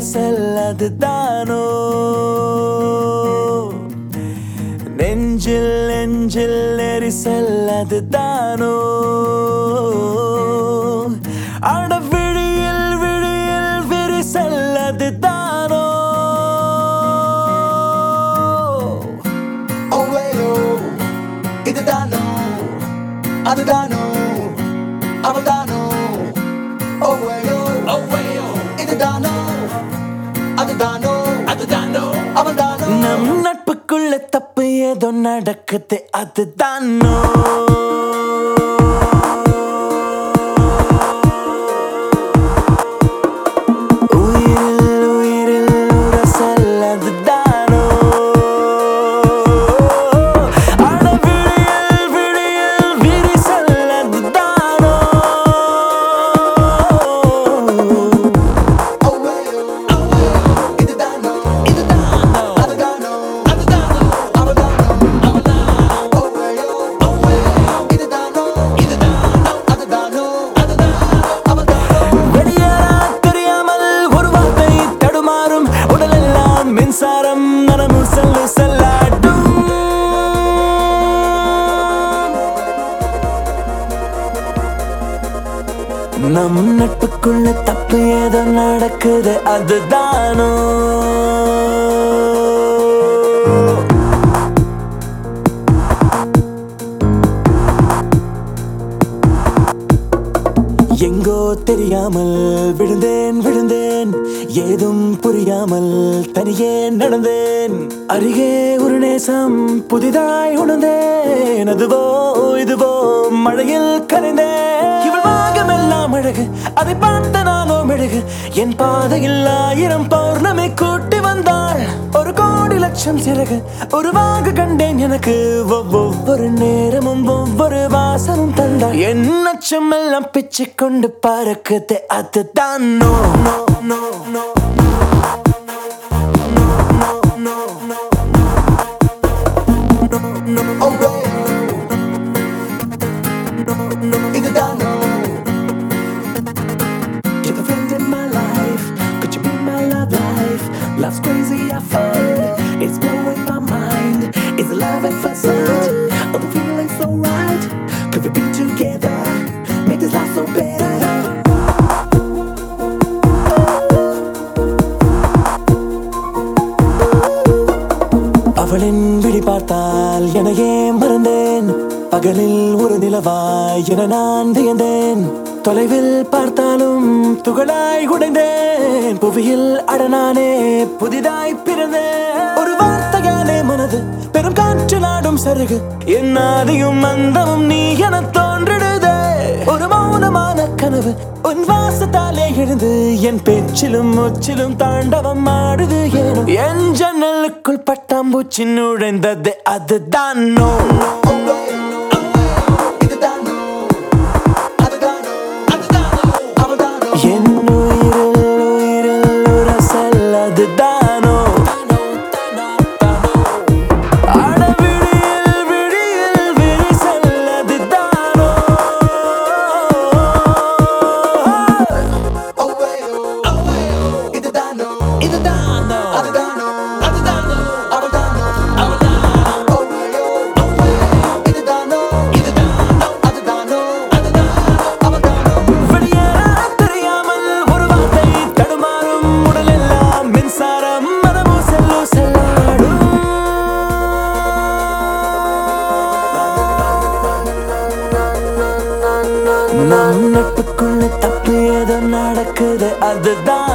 உரசல் அதுதானோ நெஞ்சில் நெஞ்சில் எரிசல் அதுதானோ அட விழியில் விழியில் விரிசல் அதுதானோ ஓவேயோ இதுதானோ அதுதானோ அவள்தானோ ஓவேயோ ஓவையோ இதுதானோ அதுதானோ அதுதானோ அவள்தானோ நம் நட்புக்குள்ள தப்பு ஏதோ நடக்குது அதுதானோ உயிரில் உயிரில் உரசல் அதுதானோ அட விழியில் விழியில் விரிசல் அதுதானோ ஓவேயோ இதுதானோ இதுதானோ அதுதானோ அதுதானோ அவள்தானோ அவள்தானோ ஓவேயோ ஓவேயோ இதுதானோ இதுதானோ அதுதானோ அதுதானோ அவள்தானோ வெளியேறா தெரியாமல் ஒரு வார்த்தை தடுமாறும் உடலெல்லாம் மின்சாரம் மனமும் செல்லு செல்லாட்டும் நம் நட்புக்குள்ள தப்பு ஏதோ நடக்குது அதுதானோ எங்கோ தெரியாமல் விழுந்தேன் விழுந்தேன் ஏதும் புரியாமல் தனியே நடந்தேன் அருகே ஒரு நேசம் புதிதாய் உணர்ந்தேன் அதுவோ இதுவோ மழையில் கரைந்தேன் இவள் பாகமெல்லாம் அழகு அதை பார்த்த நானோ மெழுகு என் பாதையில் ஆயிரம் பௌர்ணமி கூட்டி வந்தாள் ஒரு கோடி லட்சம் சிறகு உருவாக கண்டேன் எனக்கு ஒவ்- ஒவ்வொரு நேரமும் ஒவ்வொரு வாசமும் தந்தாள் என் அச்சம் எல்லாம் பிச்சு கொண்டு பறக்குது அதுதான் நோ நோ நோ நோ ஓவேயோ இதுதானோ You're the friend in my life. Could you be my love life? Love's crazy, I find. It's blowing my mind. It's love at first sight. Oh, the feeling's so right. Could we be together? Make this life so better. அவளின் விழி பார்த்தால் எனையே மறந்தேன் பகலில் ஒரு நிலவாய் என நான் வியந்தேன் தொலைவில் பார்த்தாலும் துகளாய் உடைந்தேன் புவியில் அடனானே புதிதாய் பிறந்தேன் ஒரு வார்த்தையாலே மனது பெரும் காற்று நாடும் சருகு என் ஆதியும் அந்தமும் நீ என தோன்றிடுதே ஒரு மௌனமான கனவு உன் வாசத்தாலே எழுந்து என் பேச்சிலும் முச்சிலும் தாண்டவம் ஆடுது ஏனோ என் ஜன்னலுக்குள் பட்டாம்பூச்சி நுழைந்தது அதுதான் நோ இதுதானோ அதுதானோ அதுதானோ அவள்தானோ என் உயிரில் உயிரில் உரசல் அதுதானோ அட விழியில் விழியில் விரிசல் அதுதானோ ஓவேயோ இதுதானோ இதுதானோ அதுதானோ அதுதானோ அவள்தானோ அவள்தானோ ஓவேயோ ஓவேயோ இதுதானோ இதுதானோ அதுதானோ அதுதானோ அவள்தானோ வெளியேறா தெரியாமல் ஒரு வார்த்தை தடுமாறும் உடலெல்லாம் மின்சாரம் மனமோ செல்லோ செல்லாடும் நம் நட்புக்குள்ள தப்பு ஏதோ நடக்குது அதுதான்